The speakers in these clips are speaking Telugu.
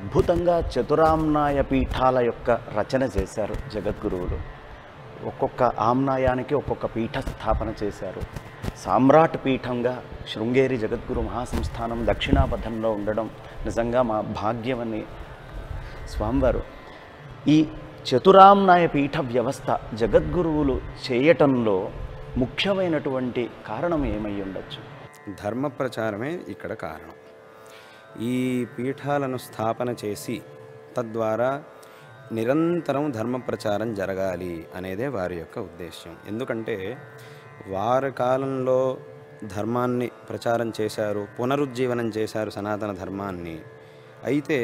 అద్భుతంగా చతురామ్నాయ పీఠాల యొక్క రచన చేశారు జగద్గురువులు ఒక్కొక్క ఆమ్నాయానికి ఒక్కొక్క పీఠ స్థాపన చేశారు సామ్రాట్ పీఠంగా శృంగేరి జగద్గురు మహాసంస్థానం దక్షిణాపథంలో ఉండడం నిజంగా మా భాగ్యమని స్వామివారు ఈ చతురామ్నాయ పీఠ వ్యవస్థ జగద్గురువులు చేయటంలో ముఖ్యమైనటువంటి కారణం ఏమై ఉండొచ్చు ధర్మ ప్రచారమే ఇక్కడ కారణం ఈ పీఠాలను స్థాపన చేసి తద్వారా నిరంతరం ధర్మ ప్రచారం జరగాలి అనేదే వారి యొక్క ఉద్దేశ్యం ఎందుకంటే వారి కాలంలో ధర్మాన్ని ప్రచారం చేశారు పునరుజ్జీవనం చేశారు సనాతన ధర్మాన్ని అయితే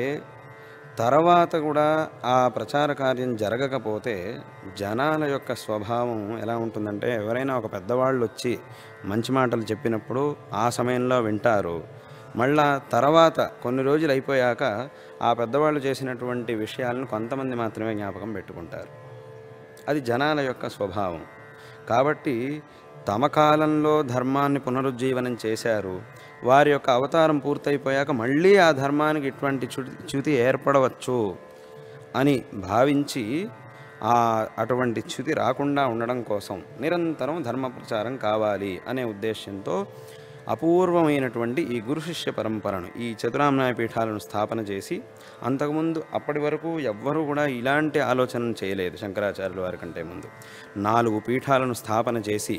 తర్వాత కూడా ఆ ప్రచార కార్యం జరగకపోతే జనాల యొక్క స్వభావం ఎలా ఉంటుందంటే ఎవరైనా ఒక పెద్దవాళ్ళు వచ్చి మంచి మాటలు చెప్పినప్పుడు ఆ సమయంలో వింటారు మళ్ళా తర్వాత కొన్ని రోజులు అయిపోయాక ఆ పెద్దవాళ్ళు చేసినటువంటి విషయాలను కొంతమంది మాత్రమే జ్ఞాపకం పెట్టుకుంటారు అది జనాల యొక్క స్వభావం కాబట్టి తమ కాలంలో ధర్మాన్ని పునరుజ్జీవనం చేశారు వారి యొక్క అవతారం పూర్తయిపోయాక మళ్ళీ ఆ ధర్మానికి ఇటువంటి చ్యుతి చ్యుతి ఏర్పడవచ్చు అని భావించి ఆ అటువంటి చ్యుతి రాకుండా ఉండడం కోసం నిరంతరం ధర్మ ప్రచారం కావాలి అనే ఉద్దేశంతో అపూర్వమైనటువంటి ఈ గురు శిష్య పరంపరను ఈ చతురామ్నాయ పీఠాలను స్థాపన చేసి అంతకుముందు అప్పటి వరకు ఎవ్వరూ కూడా ఇలాంటి ఆలోచన చేయలేదు శంకరాచార్యుల వారి కంటే ముందు నాలుగు పీఠాలను స్థాపన చేసి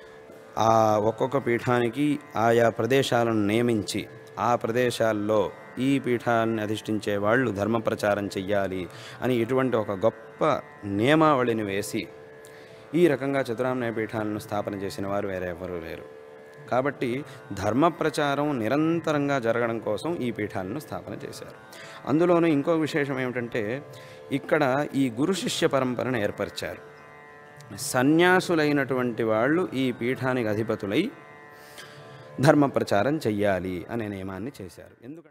ఆ ఒక్కొక్క పీఠానికి ఆయా ప్రదేశాలను నియమించి ఆ ప్రదేశాల్లో ఈ పీఠాన్ని అధిష్ఠించే వాళ్ళు ధర్మ ప్రచారం చెయ్యాలి అని ఇటువంటి ఒక గొప్ప నియమావళిని వేసి ఈ రకంగా చతురామ్నాయ పీఠాలను స్థాపన చేసిన వారు వేరే ఎవరూ లేరు కాబట్టి ధర్మ ప్రచారం నిరంతరంగా జరగడం కోసం ఈ పీఠాలను స్థాపన చేశారు అందులోనూ ఇంకో విశేషం ఏమిటంటే ఇక్కడ ఈ గురు శిష్య పరంపరను ఏర్పరిచారు సన్యాసులైనటువంటి వాళ్ళు ఈ పీఠానికి అధిపతులై ధర్మ ప్రచారం చెయ్యాలి అనే నియమాన్ని చేశారు ఎందుకంటే